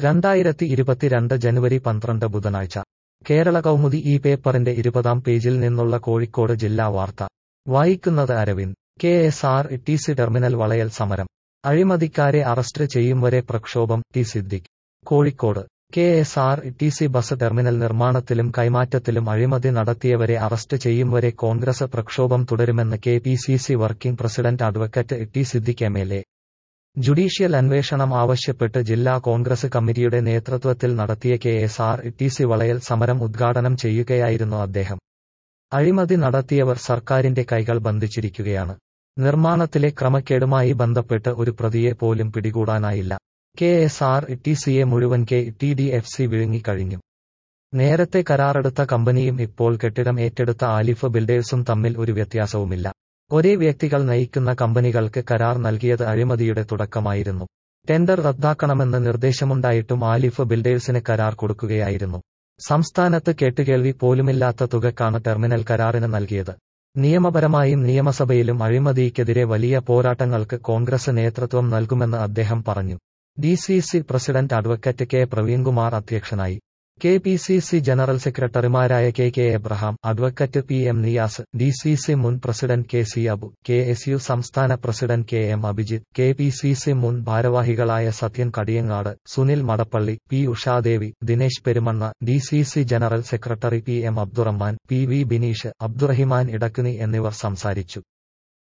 രണ്ടായിരത്തി ഇരുപത്തിരണ്ട് ജനുവരി പന്ത്രണ്ട് ബുധനാഴ്ച കേരള കൗമുദി ഈ പേപ്പറിന്റെ ഇരുപതാം പേജിൽ നിന്നുള്ള കോഴിക്കോട് ജില്ലാ വാർത്ത വായിക്കുന്നത് Aravind K S R T C terminal വളയൽ സമരം അഴിമതിക്കാരെ അറസ്റ്റ് ചെയ്യും വരെ പ്രക്ഷോഭം T Siddique Kozhikode K S R T C bus terminal നിർമ്മാണത്തിലും കൈമാറ്റത്തിലും അഴിമതി നടത്തിയവരെ അറസ്റ്റ് ചെയ്യും വരെ കോൺഗ്രസ് പ്രക്ഷോഭം തുടരുമെന്ന് K P C C working president advocate T Siddique M L A judicial അന്വേഷണം ആവശ്യപ്പെട്ട് ജില്ലാ കോൺഗ്രസ് കമ്മിറ്റിയുടെ നേതൃത്വത്തിൽ നടത്തിയ K S R T C വളയൽ സമരം ഉദ്ഘാടനം ചെയ്യുകയായിരുന്നു അദ്ദേഹം അഴിമതി നടത്തിയവർ സർക്കാരിന്റെ കൈകൾ ബന്ധിച്ചിരിക്കുകയാണ് നിർമ്മാണത്തിലെ ക്രമക്കേടുമായി ബന്ധപ്പെട്ട് ഒരു പ്രതിയെ പോലും പിടികൂടാനായില്ല കെ എസ് ആർ ടി സിയെ മുഴുവൻ K T D F C വിഴുങ്ങിക്കഴിഞ്ഞു നേരത്തെ കരാറെടുത്ത കമ്പനിയും ഇപ്പോൾ കെട്ടിടം ഏറ്റെടുത്ത ആലിഫ് ബിൽഡേഴ്സും തമ്മിൽ ഒരു വ്യത്യാസവുമില്ല ഒരേ വ്യക്തികൾ നയിക്കുന്ന കമ്പനികൾക്ക് കരാർ നൽകിയത് അഴിമതിയുടെ തുടക്കമായിരുന്നു ടെൻഡർ റദ്ദാക്കണമെന്ന് നിർദ്ദേശമുണ്ടായിട്ടും ആലിഫ് ബിൽഡേഴ്സിന് കരാർ കൊടുക്കുകയായിരുന്നു സംസ്ഥാനത്ത് കേട്ടുകേൾവി പോലുമില്ലാത്ത തുകക്കാണ് ടെർമിനൽ കരാറിന് നൽകിയത് നിയമപരമായും നിയമസഭയിലും അഴിമതിക്കെതിരെ വലിയ പോരാട്ടങ്ങൾക്ക് കോൺഗ്രസ് നേതൃത്വം നൽകുമെന്ന് അദ്ദേഹം പറഞ്ഞു D C C president advocate K Praveenkumar അധ്യക്ഷനായി K P C C general സെക്രട്ടറിമാരായ K K Abraham advocate P M Niyas D C C മുൻ president K C Abu K S U സംസ്ഥാന president K M Abhijith K P C C മുൻ ഭാരവാഹികളായ Sathyan Kadiyangad Sunil Madappally P Ushadevi Dinesh Perumanna D C C general secretary P M Abdurahman P V Bineesh Abdurahiman Idakkuni എന്നിവർ സംസാരിച്ചു